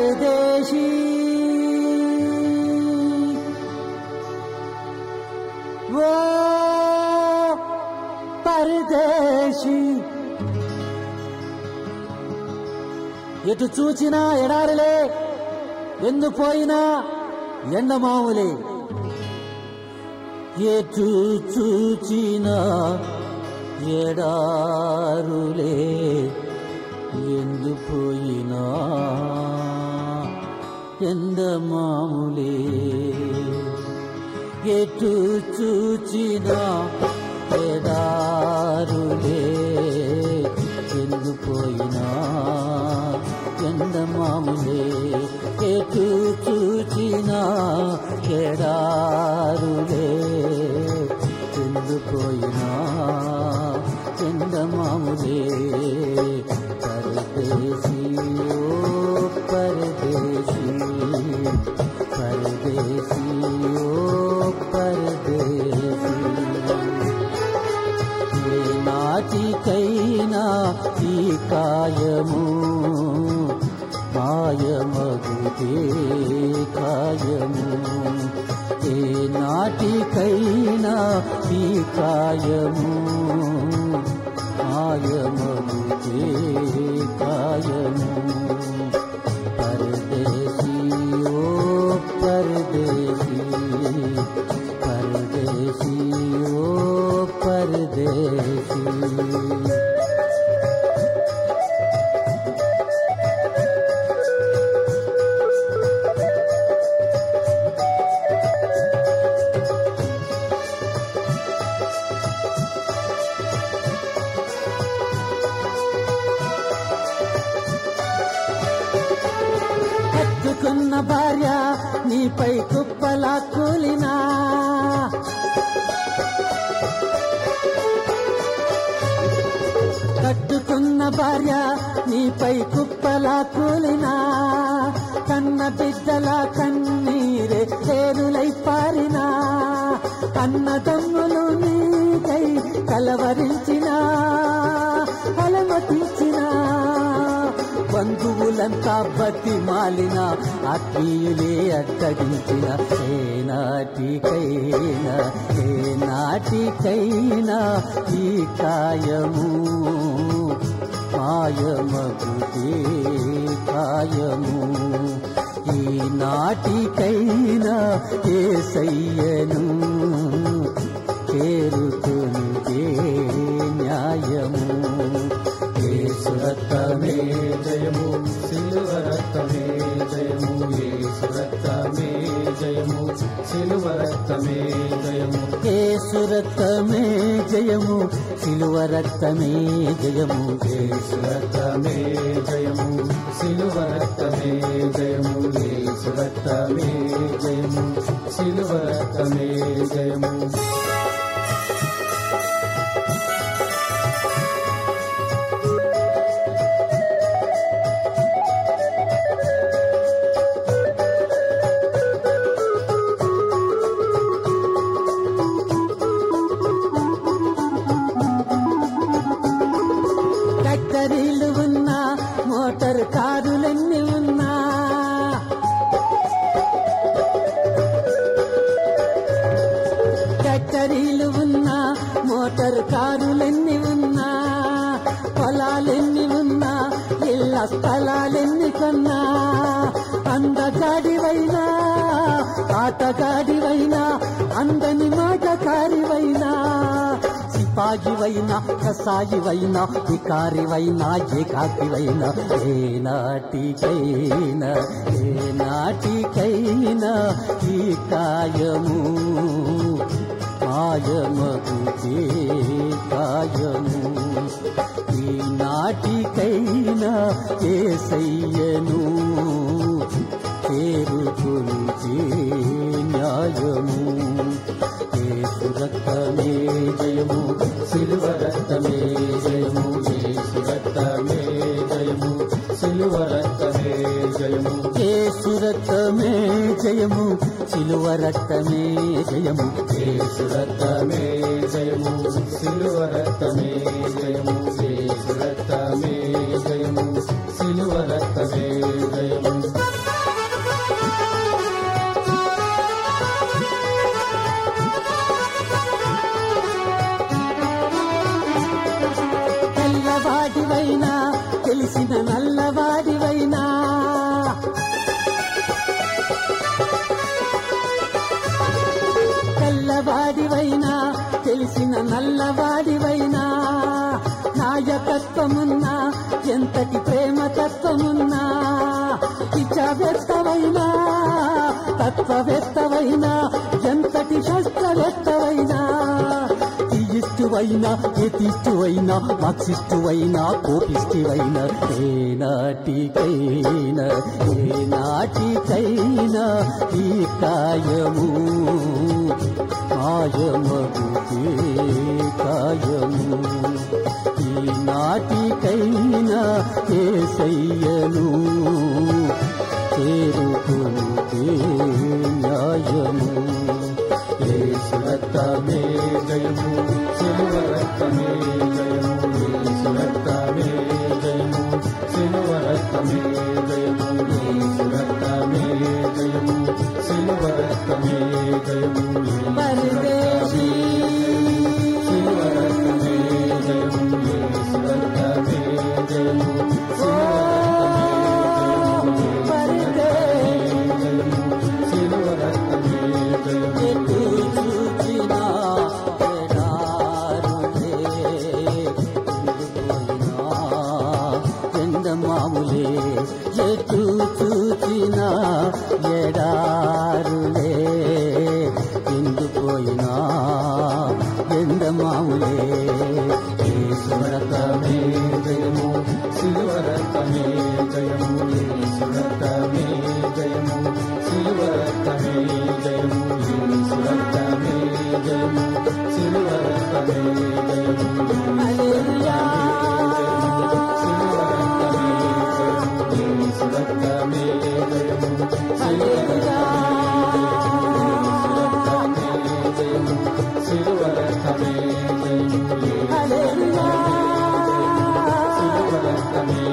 పరదేశీ ఓ పరదేశీ ఎటు చూచినా ఎడారిలే ఎందు పోయినా ఎండమాములే ఎటు చూచినా ఎడారులే ఎందు పోయినా ఎండమాములే ఎటు చూచినా ఎడారులే ఎందు పోయినా ఎండమాములే ఎటు చూచినా ఎడారులే ఎందు పోయినా ఎండమాములే పరదేశీ ఓ పరదేశీ పరదేశీ ఓ పరదేశీ ఏ నాటికైనా ఈ కాయము మాయమగుతే కాయము ఏ నాటికైనా ఈ కాయము మాయమగుతే కాయము పరదేశీ ఓ పరదేశీ పరదేశీ ఓ పరదేశీ కట్టుకున్న భార్య నీపై కుప్పలా కూలినా కట్టుకున్న భార్య నీపై కుప్పలా కూలినా కన్న బిడ్డల కన్నీరే ఏరులై పారినా అన్నదమ్ములు నీకై కలవరించినా అలమటించినా బంధువులంతా బతి మాలిన ఆత్మీయులే అడ్డగించిన ఏ నాటికైనా ఏ నాటికైనా ఈ కాయము కాయమగుతే కాయము ఈ నాటికైనా ఏ సయ్యను చేరుతుంది న్యాయము రక్తమే జయము సిలువ రక్తమే జయము యేసు రక్తమే జయము సిలువ రక్తమే జయము ఏసు రక్తమే జయము సిలువ రక్తమే జయము యేసు రక్తమే జయము సిలువ రక్తమే జయము యేసు రక్తమే జయము సిలువ రక్తమే జయము ఫ్యాక్టరీలు ఉన్నా మోటార్ కారులన్నీ ఉన్నా ఫ్యాక్టరీలు ఉన్నా మోటార్ కారులెన్ని ఉన్నా పొలాలెన్ని ఉన్నా ఇళ్ళ స్థలాలెన్ని కొన్నా అందగాడివైనా ఆటగాడివైనా అందని మాటకారివైనా సిపాయివైనా కసాయివైనా వికారివైనా ఏకాకివైనా ఏ నాటికైనా ఏ నాటికైనా ఈ కాయము కాయమగుతే కాయము ఈ నాటికైనా ఏసయ్యను చేరుకుని న్యాయము ఏసు రక్తమే జయము సిలువ రక్తమే జయము యేసు రక్తమే జయము సిలువ రక్తమే జయము ఏసు రక్తమే జయము సిలువ రక్తమే జయము యేసు రక్తమే జయము సిలువ రక్తమే జయము యేసు రక్తమే జయము సిలువ రక్తమే జయము తత్వమున్నా ఎంతటి ప్రేమ తత్వమున్నా ఇచ్చవేత్తవైనా తత్వవేత్తవైనా ఎంతటి శాస్త్రవేత్తవైనా తీయిష్టువైనా ఎతిష్టువైనా మార్క్సిస్టువైనా కోపిష్టివైనా ఏ నాటికైనా ఏ నాటికైనా ఈ కాయము మాయమగుతే కాయము ఈ నాటికైనా ఏసయ్యను చేరుకునుతే న్యాయము యేసు రక్తమే జయము సిలువ రక్తమే జయము యేసు రక్తమే జయము సిలువ రక్తమే జయము యేసు రక్తమే జయము సిలువ రక్తమే జయము పరదేశీ సిలువ రక్తమే జయము యేసు రక్తమే జయము సిలువ రక్తమే జయము ఎటు చూచినా ఎడారులే ఉండిపోయినా ఎండమాములే ఎటు చూచినా ఎడారులే ఎండిపోయినా ఎండమాములే రక్తమే జయము సిలువ రక్తమే జయము యేసు రక్తమే జయము సిలువ రక్తమే జయము యేసు రక్తమే జయము సిలువ రక్తమే జయము హల్లెలూయా సిలువ రక్తమే జయము యేసు రక్తమే జయము సిలువ రక్తమే జయము సిలువ రక్తమే జయము హల్లెలూయా సిలువ రక్తమే